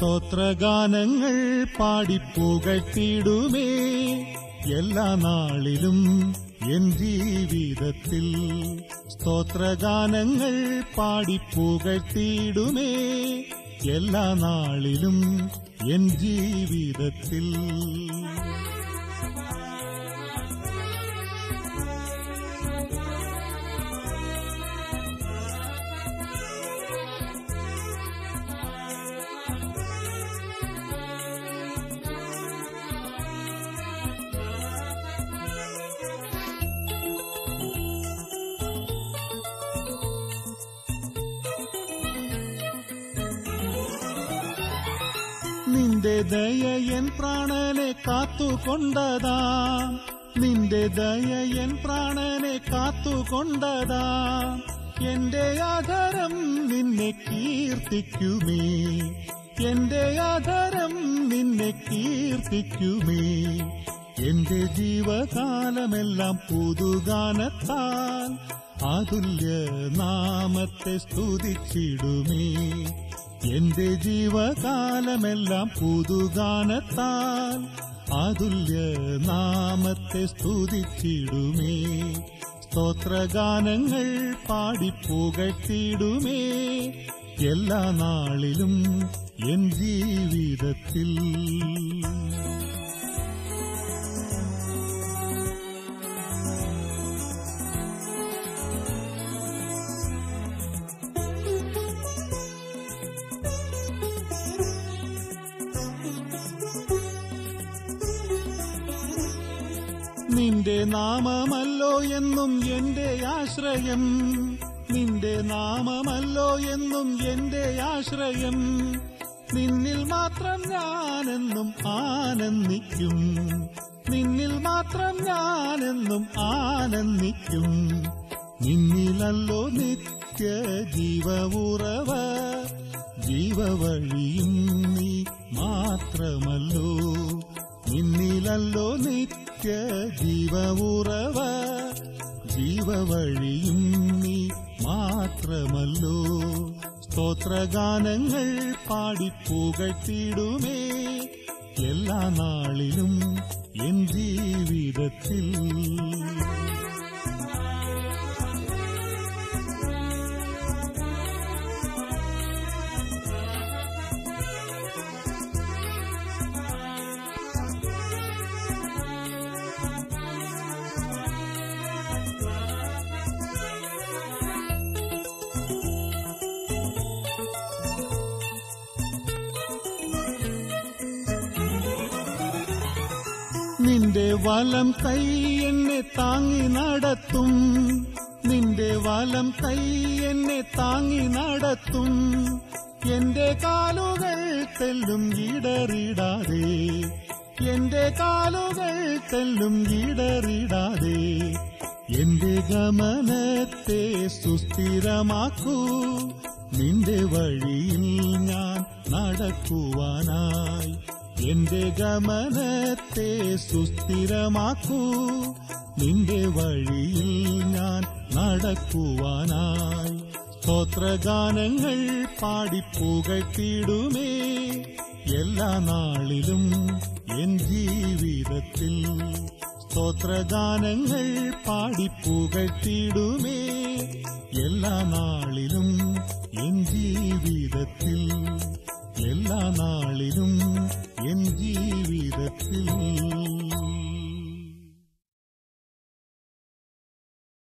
സ്തോത്രഗാനങ്ങൾ പാടിപ്പുകഴ്ത്തിടുമേ എല്ലാ നാളിലും എൻ ജീവിതത്തിൽ സ്തോത്രഗാനങ്ങൾ പാടിപ്പുകഴ്ത്തിടുമേ എല്ലാ നാളിലും എൻ ജീവിതത്തിൽ നിന്റെ ദയ എൻ പ്രാണനെ കാത്തുകൊണ്ടതാ നിന്റെ ദയ എൻ പ്രാണനെ കാത്തുകൊണ്ടതാ എന്റെ ആധാരം നിന്നെ കീർത്തിക്കുമേ എന്റെ ആധാരം നിന്നെ കീർത്തിക്കുമേ എന്റെ ജീവകാലമെല്ലാം പുതുഗാനത്താൽ അതുല്യ നാമത്തെ സ്തുതിച്ചിടുമേ എന്റെ ജീവകാലമെല്ലാം പുതുഗാനത്താൽ അതുല്യ നാമത്തെ സ്തുതിച്ചിടുമേ സ്തോത്രഗാനങ്ങൾ പാടിപ്പുകഴ്ത്തിടുമേ എല്ലാ നാളിലും എൻ ജീവിതത്തിൽ നിന്റെ നാമമല്ലോ എന്നും എന്റെ ആശ്രയം നിന്റെ നാമമല്ലോ എന്നും എന്റെ ആശ്രയം നിന്നിൽ മാത്രം ഞാനെന്നും ആനന്ദിക്കും നിന്നിൽ മാത്രം ഞാനെന്നും ആനന്ദിക്കും നിന്നിലല്ലോ നിത്യ ജീവവുറവ ജീവവഴിയും നീ മാത്രമല്ലോ നിന്നിലല്ലോ നിത്യ ജീവവുറവ ജീവവഴിയും നീ മാത്രമല്ലോ സ്തോത്രഗാനങ്ങൾ പാടിപ്പുകഴ്ത്തിടുമേ എല്ലാ നാളിലും എൻ ജീവിതത്തിൽ നിന്റെ വലം കൈ എന്നെ താങ്ങി നടത്തും നിന്റെ വലം കൈ എന്നെ താങ്ങി നടത്തും എന്റെ കാലുകൾ തെല്ലും ഇടറിടാതെ എന്റെ കാലുകൾ തെല്ലും ഇടറിടാതെ എന്റെ ഗമനത്തെ സുസ്ഥിരമാക്കൂ നിന്റെ വഴിയിൽ ഞാൻ നടക്കുവാനായി എന്റെ ഗമനത്തെ സുസ്ഥിരമാക്കൂ നിന്റെ വഴിയിൽ ഞാൻ നടക്കുവാനായി സ്തോത്രഗാനങ്ങൾ പാടിപ്പുകഴ്ത്തിടുമേ എല്ലാ നാളിലും എൻ ജീവിതത്തിൽ സ്തോത്രഗാനങ്ങൾ പാടിപ്പുകഴ്ത്തിടുമേ എല്ലാ നാളിലും എൻ ജീവിതത്തിൽ എല്ലാ നാളിലും എൻ ജീവിതത്തിൽ